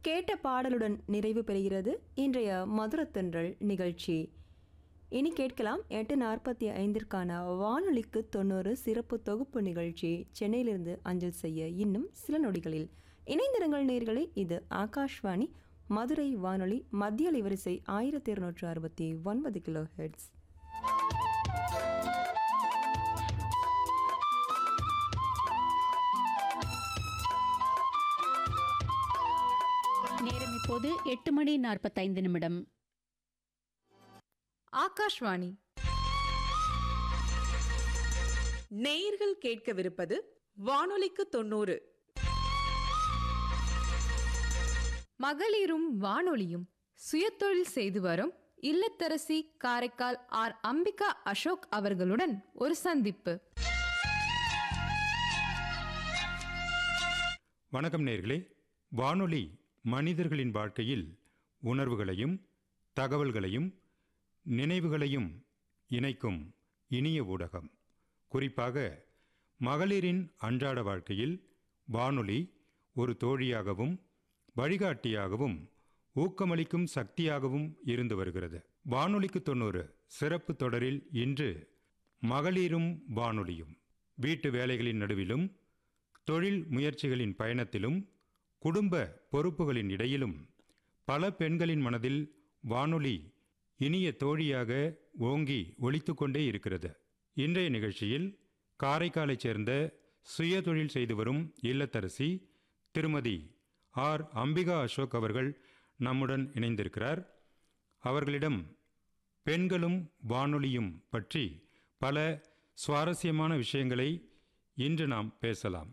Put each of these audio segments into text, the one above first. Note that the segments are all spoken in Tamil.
கேட்ட பாடலுடன் நிறைவு பெறுகிறது இன்றைய மதுரத்தன்றல் நிகழ்ச்சி இனி கேட்கலாம் எட்டு நாற்பத்தி ஐந்திற்கான வானொலிக்கு தொண்ணூறு சிறப்பு தொகுப்பு நிகழ்ச்சி சென்னையிலிருந்து அஞ்சல் செய்ய இன்னும் சில நொடிகளில் இணைந்திருங்கள் நேர்களே இது ஆகாஷ்வாணி மதுரை வானொலி மத்திய அலைவரிசை ஆயிரத்தி இருநூற்று அறுபத்தி ஒன்பது கிலோ ஹெட்ஸ் நேரம் இப்போது எட்டு மணி நாற்பத்தைந்து நிமிடம் ஆகாஷ்வாணி நேயர்கள் கேட்கவிருப்பது வானொலிக்கு தொண்ணூறு மகளிரும் வானொலியும் சுயதொழில் செய்து வரும் இல்லத்தரசி காரைக்கால் ஆர் அம்பிகா அசோக் அவர்களுடன் ஒரு சந்திப்பு வணக்கம் நேர்களே வானொலி மனிதர்களின் வாழ்க்கையில் உணர்வுகளையும் தகவல்களையும் நினைவுகளையும் இணைக்கும் இனிய ஊடகம் குறிப்பாக மகளிரின் அன்றாட வாழ்க்கையில் வானொலி ஒரு தோழியாகவும் வழிகாட்டியாகவும் ஊக்கமளிக்கும் சக்தியாகவும் இருந்து வருகிறது வானொலிக்கு தொண்ணூறு சிறப்பு தொடரில் இன்று மகளிரும் வானொலியும் வீட்டு வேலைகளின் நடுவிலும் தொழில் முயற்சிகளின் பயணத்திலும் குடும்ப பொறுப்புகளின் இடையிலும் பல பெண்களின் மனதில் வானொலி இனிய தோழியாக ஓங்கி ஒலித்து கொண்டே இருக்கிறது இன்றைய நிகழ்ச்சியில் காரைக்காலைச் சேர்ந்த சுய தொழில் செய்து வரும் இல்லத்தரசி திருமதி ஆர் அம்பிகா அசோக் அவர்கள் நம்முடன் இணைந்திருக்கிறார் அவர்களிடம் பெண்களும் வானொலியும் பற்றி பல சுவாரஸ்யமான விஷயங்களை இன்று நாம் பேசலாம்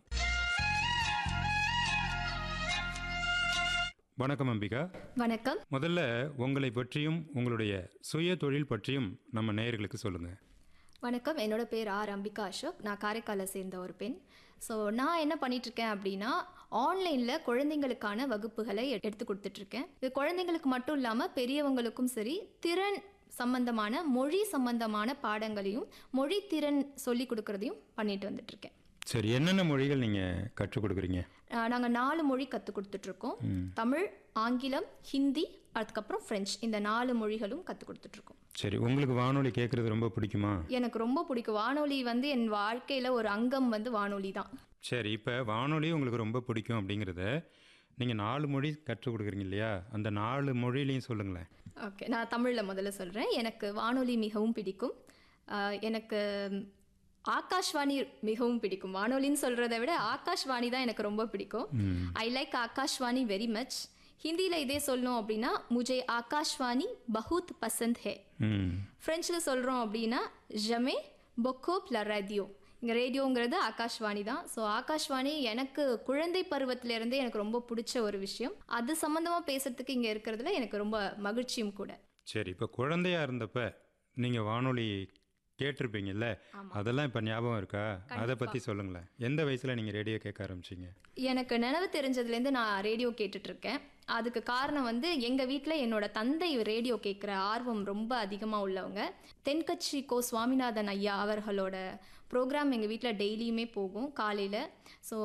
வணக்கம் அம்பிகா வணக்கம் முதல்ல உங்களை பற்றியும் உங்களுடைய சுய தொழில் பற்றியும் நம்ம நேயர்களுக்கு சொல்லுங்க வணக்கம் என்னோட பேர் ஆர் அம்பிகா அசோக் நான் காரைக்காலை சேர்ந்த ஒரு பெண் ஸோ நான் என்ன பண்ணிட்டு இருக்கேன் அப்படின்னா ஆன்லைனில் குழந்தைங்களுக்கான வகுப்புகளை எ- எடுத்து கொடுத்துட்ருக்கேன் இது குழந்தைங்களுக்கு மட்டும் இல்லாமல் பெரியவங்களுக்கும் சரி திறன் சம்பந்தமான மொழி சம்பந்தமான பாடங்களையும் மொழி திறன் சொல்லி கொடுக்கறதையும் பண்ணிட்டு வந்துட்டுருக்கேன் சரி என்னென்ன மொழிகள் நீங்கள் கற்றுக் கொடுக்குறீங்க நாங்கள் நாலு மொழி கற்றுக் கொடுத்துட்ருக்கோம் தமிழ் ஆங்கிலம் ஹிந்தி அதுக்கப்புறம் ஃப்ரெஞ்ச் இந்த நாலு மொழிகளும் கற்றுக் கொடுத்துட்ருக்கோம் சரி உங்களுக்கு வானொலி கேட்குறது ரொம்ப பிடிக்குமா எனக்கு ரொம்ப பிடிக்கும் வானொலி வந்து என் வாழ்க்கையில் ஒரு அங்கம் வந்து வானொலி தான் சரி இப்போ வானொலி உங்களுக்கு ரொம்ப பிடிக்கும் அப்படிங்கிறத நீங்கள் நாலு மொழி கற்றுக் கொடுக்குறீங்க இல்லையா அந்த நாலு மொழியிலையும் சொல்லுங்களேன் ஓகே நான் தமிழில் முதல்ல சொல்கிறேன் எனக்கு வானொலி மிகவும் பிடிக்கும் ஆஹ் எனக்கு ஆகாஷ்வாணி மிகவும் பிடிக்கும் வானொலின்னு சொல்கிறத விட ஆகாஷ்வாணி தான் எனக்கு ரொம்ப பிடிக்கும் I like Akashvani very much ஹிந்தியில் இதே சொல்லணும் அப்படின்னா முஜே ஆகாஷ்வாணி பஹுத் பசந்த் ஹே ம் ஃப்ரெஞ்சில் சொல்கிறோம் அப்படின்னா ஜமே பொக்கோப் ல ரேடியோ இங்கே ரேடியோங்கிறது ஆகாஷ்வாணி தான் ஸோ ஆகாஷ்வாணி எனக்கு குழந்தை பருவத்திலேருந்தே எனக்கு ரொம்ப பிடிச்ச ஒரு விஷயம் அது சம்மந்தமாக பேசுறதுக்கு இங்கே இருக்கிறதுல எனக்கு ரொம்ப மகிழ்ச்சியும் கூட சரி இப்போ குழந்தையா இருந்தப்ப நீங்கள் வானொலி கேட்டிருப்பீங்கல்ல அதெல்லாம் இப்போ ஞாபகம் இருக்கா அதை பற்றி சொல்லுங்களேன் எந்த வயசில் நீங்கள் ரேடியோ கேட்க ஆரம்பிச்சீங்க எனக்கு நினைவு தெரிஞ்சதுலேருந்து நான் ரேடியோ கேட்டுட்டு இருக்கேன் அதுக்கு காரணம் வந்து எங்கள் வீட்டில் என்னோட தந்தை ரேடியோ கேட்குற ஆர்வம் ரொம்ப அதிகமாக உள்ளவங்க தென்கட்சி கோ சுவாமிநாதன் ஐயா அவர்களோட ப்ரோக்ராம் எங்கள் வீட்டில் டெய்லியுமே போகும் காலையில் ஸோ